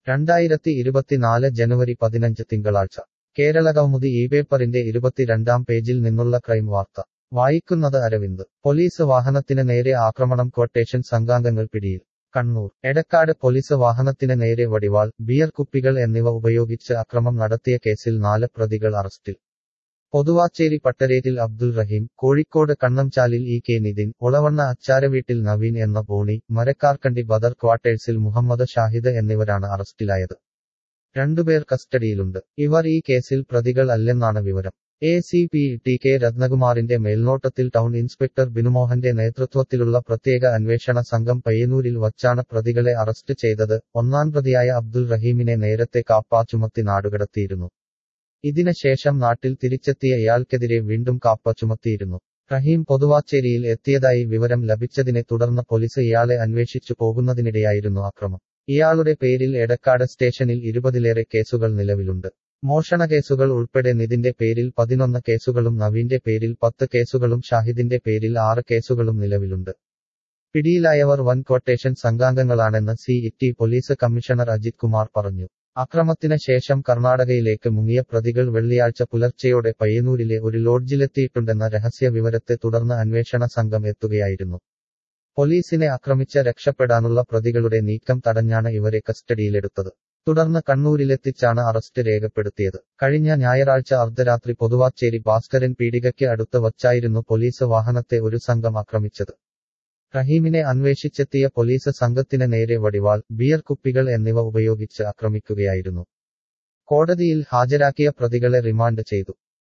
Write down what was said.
രണ്ടായിരത്തി ഇരുപത്തിനാല് ജനുവരി പതിനഞ്ച് തിങ്കളാഴ്ച കേരളകൗമുദി ഈ പേപ്പറിന്റെ ഇരുപത്തിരണ്ടാം പേജിൽ നിന്നുള്ള ക്രൈം വാർത്ത വായിക്കുന്നത് അരവിന്ദ് പോലീസ് വാഹനത്തിന് നേരെ ആക്രമണം ക്വട്ടേഷൻ സംഘാംഗങ്ങൾ പിടിയിൽ കണ്ണൂർ എടക്കാട് പോലീസ് വാഹനത്തിന് നേരെ വടിവാൾ ബിയർ കുപ്പികൾ എന്നിവ ഉപയോഗിച്ച് അക്രമം നടത്തിയ കേസിൽ നാല് പ്രതികൾ അറസ്റ്റിൽ പൊതുവാച്ചേരി പട്ടരേറ്റിൽ അബ്ദുൽ റഹീം കോഴിക്കോട് കണ്ണംചാലിൽ ഇ കെ നിതിൻ ഒളവണ്ണ അച്ചാരവീട്ടിൽ നവീൻ എന്ന ബോണി മരക്കാർക്കണ്ടി ബദർ ക്വാർട്ടേഴ്സിൽ മുഹമ്മദ് ഷാഹിദ് എന്നിവരാണ് അറസ്റ്റിലായത് രണ്ടുപേർ കസ്റ്റഡിയിലുണ്ട് ഇവർ ഈ കേസിൽ പ്രതികൾ അല്ലെന്നാണ് വിവരം A C P T K രത്നകുമാറിന്റെ മേൽനോട്ടത്തിൽ ടൗൺ ഇൻസ്പെക്ടർ ബിനുമോഹന്റെ നേതൃത്വത്തിലുള്ള പ്രത്യേക അന്വേഷണ സംഘം പയ്യന്നൂരിൽ വച്ചാണ് പ്രതികളെ അറസ്റ്റ് ചെയ്തത് ഒന്നാം പ്രതിയായ അബ്ദുൽ റഹീമിനെ നേരത്തെ കാപ്പ ചുമത്തി നാടുകടത്തിയിരുന്നു ഇതിന് ശേഷം നാട്ടിൽ തിരിച്ചെത്തിയ ഇയാൾക്കെതിരെ വീണ്ടും കാപ്പ ചുമത്തിയിരുന്നു റഹീം പൊതുവാച്ചേരിയിൽ എത്തിയതായി വിവരം ലഭിച്ചതിനെ തുടർന്ന് പോലീസ് ഇയാളെ അന്വേഷിച്ചു പോകുന്നതിനിടെയായിരുന്നു അക്രമം ഇയാളുടെ പേരിൽ എടക്കാട് സ്റ്റേഷനിൽ ഇരുപതിലേറെ കേസുകൾ നിലവിലുണ്ട് മോഷണ കേസുകൾ ഉൾപ്പെടെ നിതിന്റെ പേരിൽ പതിനൊന്ന് കേസുകളും നവീന്റെ പേരിൽ പത്ത് കേസുകളും ഷാഹിദിന്റെ പേരിൽ ആറ് കേസുകളും നിലവിലുണ്ട് പിടിയിലായവർ വൻ ക്വട്ടേഷൻ സംഘാംഗങ്ങളാണെന്ന് city police commissioner Ajith Kumar പറഞ്ഞു അക്രമത്തിന് ശേഷം കർണാടകയിലേക്ക് മുങ്ങിയ പ്രതികൾ വെള്ളിയാഴ്ച പുലർച്ചെയോടെ പയ്യന്നൂരിലെ ഒരു ലോഡ്ജിലെത്തിയിട്ടുണ്ടെന്ന രഹസ്യ വിവരത്തെ തുടർന്ന് അന്വേഷണ സംഘം എത്തുകയായിരുന്നു പോലീസിനെ ആക്രമിച്ച രക്ഷപ്പെടാനുള്ള പ്രതികളുടെ നീക്കം തടഞ്ഞാണ് ഇവരെ കസ്റ്റഡിയിലെടുത്തത് തുടർന്ന് കണ്ണൂരിലെത്തിച്ചാണ് അറസ്റ്റ് രേഖപ്പെടുത്തിയത് കഴിഞ്ഞ ഞായറാഴ്ച അർദ്ധരാത്രി പൊതുവാച്ചേരി ഭാസ്കരൻ പീടികയ്ക്ക് അടുത്ത് വച്ചായിരുന്നു പോലീസ് വാഹനത്തെ ഒരു സംഘം ആക്രമിച്ചത് റഹീമിനെ അന്വേഷിച്ചെത്തിയ പോലീസ് സംഘത്തിന് നേരെ വടിവാൾ ബിയർ കുപ്പികൾ എന്നിവ ഉപയോഗിച്ച് ആക്രമിക്കുകയായിരുന്നു കോടതിയിൽ ഹാജരാക്കിയ പ്രതികളെ റിമാൻഡ് ചെയ്തു